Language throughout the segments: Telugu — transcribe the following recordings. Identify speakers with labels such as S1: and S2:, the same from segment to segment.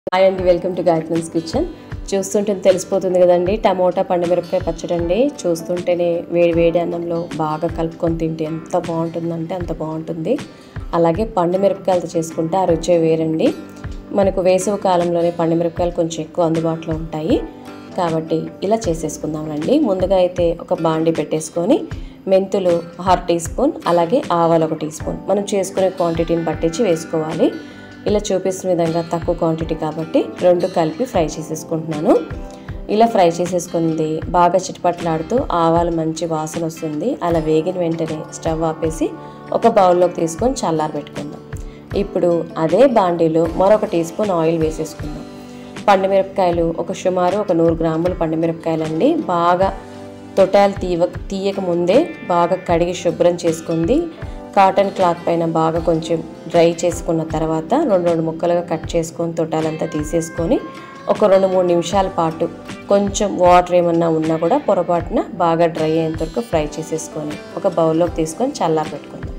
S1: హాయ్ అండి వెల్కమ్ టు గాయత్రీస్ కిచెన్ చూస్తుంటే తెలిసిపోతుంది కదండి టమోటా పండుమిరపకాయ పచ్చడి అండి చూస్తుంటేనే వేడి వేడి అన్నంలో బాగా కలుపుకొని తింటే ఎంత బాగుంటుందంటే అంత బాగుంటుంది అలాగే పండుమిరపకాయలతో చేసుకుంటే ఆ రుచే వేరండి మనకు వేసవి కాలంలోనే పండుమిరపకాయలు కొంచెం ఎక్కువ అందుబాటులో ఉంటాయి కాబట్టి ఇలా చేసేసుకుందామండి ముందుగా అయితే ఒక బాండి పెట్టేసుకొని మెంతులు హాఫ్ టీ స్పూన్ అలాగే ఆవాలు ఒక టీ స్పూన్ మనం చేసుకునే క్వాంటిటీని పట్టించి వేసుకోవాలి ఇలా చూపిస్తున్న విధంగా తక్కువ క్వాంటిటీ కాబట్టి రెండు కలిపి ఫ్రై చేసేసుకుంటున్నాను ఇలా ఫ్రై చేసేసుకుంది బాగా చిటపట్లాడుతూ ఆవాలు మంచి వాసన వస్తుంది అలా వేగిన వెంటనే స్టవ్ ఆపేసి ఒక బౌల్లోకి తీసుకొని చల్లారి పెట్టుకుందాం ఇప్పుడు అదే బాండీలో మరొక టీ స్పూన్ ఆయిల్ వేసేసుకుందాం పండుమిరపకాయలు ఒక సుమారు ఒక నూరు గ్రాముల పండుమిరపకాయలు అండి బాగా తొటాలు తీయ తీయక ముందే బాగా కడిగి శుభ్రం చేసుకుంది కాటన్ క్లాత్ పైన బాగా కొంచెం డ్రై చేసుకున్న తర్వాత రెండు రెండు ముక్కలుగా కట్ చేసుకొని తొటాలంతా తీసేసుకొని ఒక రెండు మూడు నిమిషాల పాటు కొంచెం వాటర్ ఏమన్నా ఉన్నా కూడా పొరపాటున బాగా డ్రై అయ్యేంత వరకు ఫ్రై చేసేసుకొని ఒక బౌల్లోకి తీసుకొని చల్లారి పెట్టుకుందాం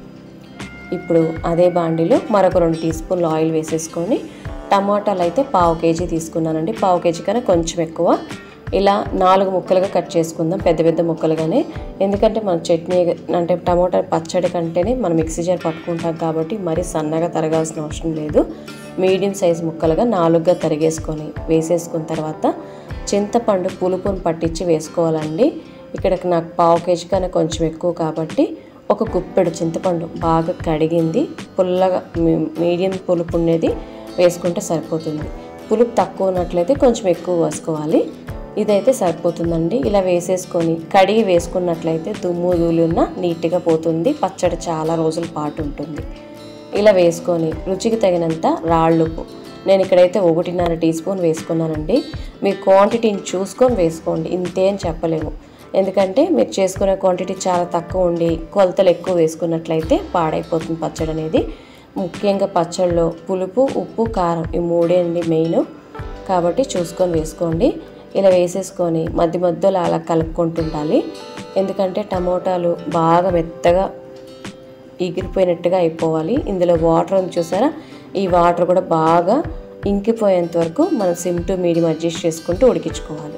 S1: ఇప్పుడు అదే బాండిలో మరొక రెండు టీ స్పూన్లు ఆయిల్ వేసేసుకొని టమాటాలు అయితే పావు కేజీ తీసుకున్నానండి పావు కేజీ కన్నా కొంచెం ఎక్కువ ఇలా నాలుగు ముక్కలుగా కట్ చేసుకుందాం పెద్ద పెద్ద ముక్కలుగానే ఎందుకంటే మన చట్నీ అంటే టమాటా పచ్చడి కంటేనే మనం మిక్సీ జార్ పట్టుకుంటాం కాబట్టి మరీ సన్నగా తరగాల్సిన అవసరం లేదు మీడియం సైజ్ ముక్కలుగా నాలుగుగా తరిగేసుకొని వేసేసుకున్న తర్వాత చింతపండు పులుపుని పట్టించి వేసుకోవాలండి ఇక్కడ నాకు పావు కేజీ కన్నా కొంచెం ఎక్కువ కాబట్టి ఒక గుప్పెడు చింతపండు బాగా కడిగింది పుల్లగా మీ- మీడియం పులుపు ఉండేది వేసుకుంటే సరిపోతుంది పులుపు తక్కువ ఉన్నట్లయితే కొంచెం ఎక్కువ వేసుకోవాలి ఇదైతే సరిపోతుందండి ఇలా వేసేసుకొని కడిగి వేసుకున్నట్లయితే దుమ్ము ధూళి నీట్గా పోతుంది పచ్చడి చాలా రోజుల పాటు ఉంటుంది ఇలా వేసుకొని రుచికి తగినంత రాళ్ళుప్పు నేను ఇక్కడైతే ఒకటిన్నర టీ స్పూన్ వేసుకున్నానండి మీ క్వాంటిటీని చూసుకొని వేసుకోండి ఇంతే అని చెప్పలేము ఎందుకంటే మీరు చేసుకునే క్వాంటిటీ చాలా తక్కువ ఉండి కొలతలు ఎక్కువ వేసుకున్నట్లయితే పాడైపోతుంది పచ్చడి అనేది ముఖ్యంగా పచ్చడిలో పులుపు ఉప్పు కారం ఈ మూడే అండి మెయిన్ కాబట్టి చూసుకొని వేసుకోండి ఇలా వేసేసుకొని మధ్య మధ్యలో అలా కలుపుకుంటుండాలి ఎందుకంటే టమోటాలు బాగా మెత్తగా ఎగిరిపోయినట్టుగా అయిపోవాలి ఇందులో వాటర్ ఉంది చూసారా ఈ వాటర్ కూడా బాగా ఇంకిపోయేంత వరకు మనం సిమ్ టు మీడియం అడ్జస్ట్ చేసుకుంటూ ఉడికించుకోవాలి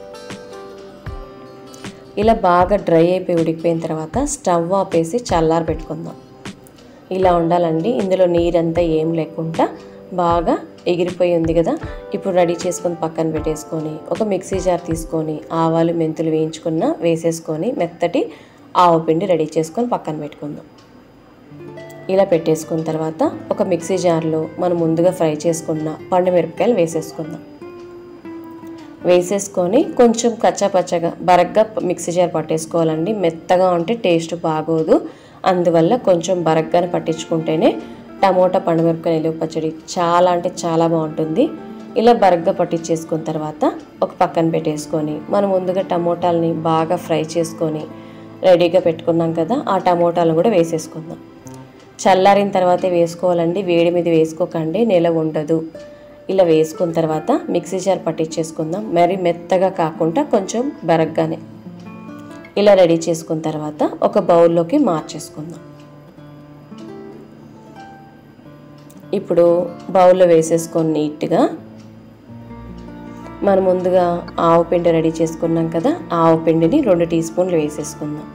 S1: ఇలా బాగా డ్రై అయిపోయి ఉడికిపోయిన తర్వాత స్టవ్ ఆపేసి చల్లారి పెట్టుకుందాం ఇలా ఉండాలండి ఇందులో నీరంతా ఏం లేకుండా బాగా ఎగిరిపోయి ఉంది కదా ఇప్పుడు రెడీ చేసుకొని పక్కన పెట్టేసుకొని ఒక మిక్సీ జార్ తీసుకొని ఆవాలు మెంతులు వేయించుకున్న వేసేసుకొని మెత్తటి ఆవు పిండి రెడీ చేసుకొని పక్కన పెట్టుకుందాం ఇలా పెట్టేసుకున్న తర్వాత ఒక మిక్సీ జార్లో మనం ముందుగా ఫ్రై చేసుకున్న పండు మిరపకాయలు వేసేసుకుందాం వేసేసుకొని కొంచెం కచ్చాపచ్చగా బరగ్గా మిక్సీ జార్ పట్టేసుకోవాలండి మెత్తగా ఉంటే టేస్ట్ బాగోదు అందువల్ల కొంచెం బరగ్గానే పట్టించుకుంటేనే టమోటా పండుమిరపకాయ నిలువ పచ్చడి చాలా అంటే చాలా బాగుంటుంది ఇలా బరగ్గా పట్టించేసుకున్న తర్వాత ఒక పక్కన పెట్టేసుకొని మనం ముందుగా టమోటాలని బాగా ఫ్రై చేసుకొని రెడీగా పెట్టుకున్నాం కదా ఆ టమోటాలను కూడా వేసేసుకుందాం చల్లారిన తర్వాతే వేసుకోవాలండి వేడి మీద వేసుకోకండి నెల ఉండదు ఇలా వేసుకున్న తర్వాత మిక్సీ జార్ పట్టించేసుకుందాం మరి మెత్తగా కాకుండా కొంచెం బరగ్గానే ఇలా రెడీ చేసుకున్న తర్వాత ఒక బౌల్లోకి మార్చేసుకుందాం ఇప్పుడు బౌల్లో వేసేసుకొని నీట్గా మనం ముందుగా ఆవు పిండి రెడీ చేసుకున్నాం కదా ఆవు పిండిని రెండు టీ స్పూన్లు వేసేసుకుందాం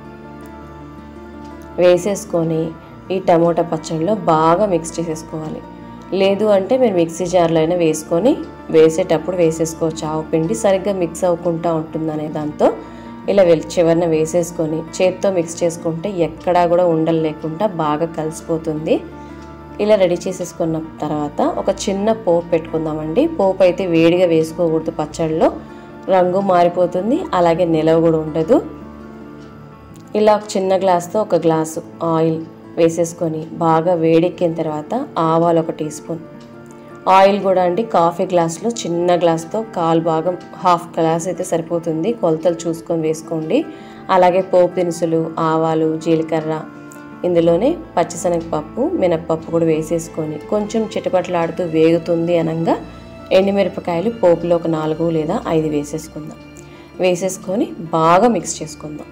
S1: వేసేసుకొని ఈ టమోటా పచ్చడిలో బాగా మిక్స్ చేసేసుకోవాలి లేదు అంటే మీరు మిక్సీ జార్లో అయినా వేసుకొని వేసేటప్పుడు వేసేసుకోవచ్చు ఆవు పిండి సరిగ్గా మిక్స్ అవ్వకుండా ఉంటుందనే దాంతో ఇలా వెల్ చివరిన వేసేసుకొని చేత్తో మిక్స్ చేసుకుంటే ఎక్కడా కూడా ఉండలు లేకుండా బాగా కలిసిపోతుంది ఇలా రెడీ చేసేసుకున్న తర్వాత ఒక చిన్న పోపు పెట్టుకుందామండి పోపు అయితే వేడిగా వేసుకోకూడదు పచ్చడిలో రంగు మారిపోతుంది అలాగే నిలవ కూడా ఉండదు ఇలా ఒక చిన్న గ్లాస్తో ఒక గ్లాసు ఆయిల్ వేసేసుకొని బాగా వేడెక్కిన తర్వాత ఆవాలు ఒక టీ స్పూన్ ఆయిల్ కూడా అండి కాఫీ గ్లాస్లో చిన్న గ్లాస్తో కాలు భాగం హాఫ్ గ్లాస్ అయితే సరిపోతుంది కొలతలు చూసుకొని వేసుకోండి అలాగే పోపు దినుసులు ఆవాలు జీలకర్ర ఇందులోనే పచ్చిశనగపప్పు మినప్పప్పు కూడా వేసేసుకొని కొంచెం చిటపటలాడుతూ వేగుతుంది అనగా ఎండుమిరపకాయలు పోపులో ఒక నాలుగు లేదా ఐదు వేసేసుకుందాం వేసేసుకొని బాగా మిక్స్ చేసుకుందాం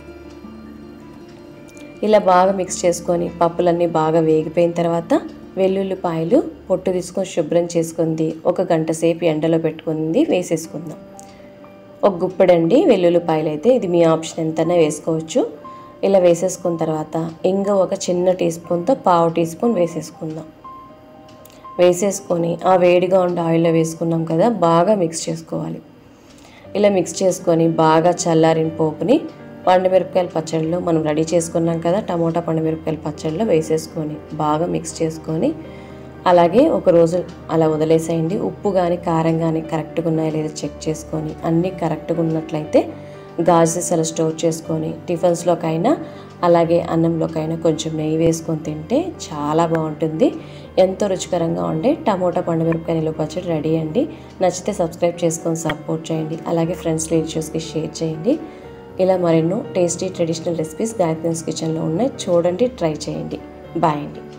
S1: ఇలా బాగా మిక్స్ చేసుకొని పప్పులన్నీ బాగా వేగిపోయిన తర్వాత వెల్లుల్లిపాయలు పొట్టు తీసుకొని శుభ్రం చేసుకుంది ఒక గంట సేపు ఎండలో పెట్టుకుంది వేసేసుకుందాం ఒక గుప్పెడండి వెల్లుల్లిపాయలు అయితే ఇది మీ ఆప్షన్ ఎంతైనా వేసుకోవచ్చు ఇలా వేసేసుకున్న తర్వాత ఇంగ ఒక చిన్న టీ స్పూన్తో పావు టీ స్పూన్ వేసేసుకుందాం వేసేసుకొని ఆ వేడిగా ఉండే ఆయిల్లో వేసుకున్నాం కదా బాగా మిక్స్ చేసుకోవాలి ఇలా మిక్స్ చేసుకొని బాగా చల్లారిన పోపుని పండుమిరపకాయల పచ్చడిలో మనం రెడీ చేసుకున్నాం కదా టమోటా పండుమిరపకాయల పచ్చడిలో వేసేసుకొని బాగా మిక్స్ చేసుకొని అలాగే ఒక రోజు అలా వదిలేసేయండి ఉప్పు కానీ కారం కానీ కరెక్ట్గా ఉన్నాయో లేదో చెక్ చేసుకొని అన్నీ కరెక్ట్గా ఉన్నట్లయితే గాజెస్ అలా స్టోర్ చేసుకొని టిఫిన్స్లోకైనా అలాగే అన్నంలోకైనా కొంచెం నెయ్యి వేసుకొని తింటే చాలా బాగుంటుంది ఎంతో రుచికరంగా ఉండే టమోటా పండుమిరపకాయ నిలువ పచ్చడి రెడీ అండి నచ్చితే సబ్స్క్రైబ్ చేసుకొని సపోర్ట్ చేయండి అలాగే ఫ్రెండ్స్ రిలేటివ్స్కి షేర్ చేయండి ఇలా మరెన్నో టేస్టీ ట్రెడిషనల్ రెసిపీస్ గాయత్రీస్ కిచెన్లో ఉన్నాయి చూడండి ట్రై చేయండి బాయ్ అండి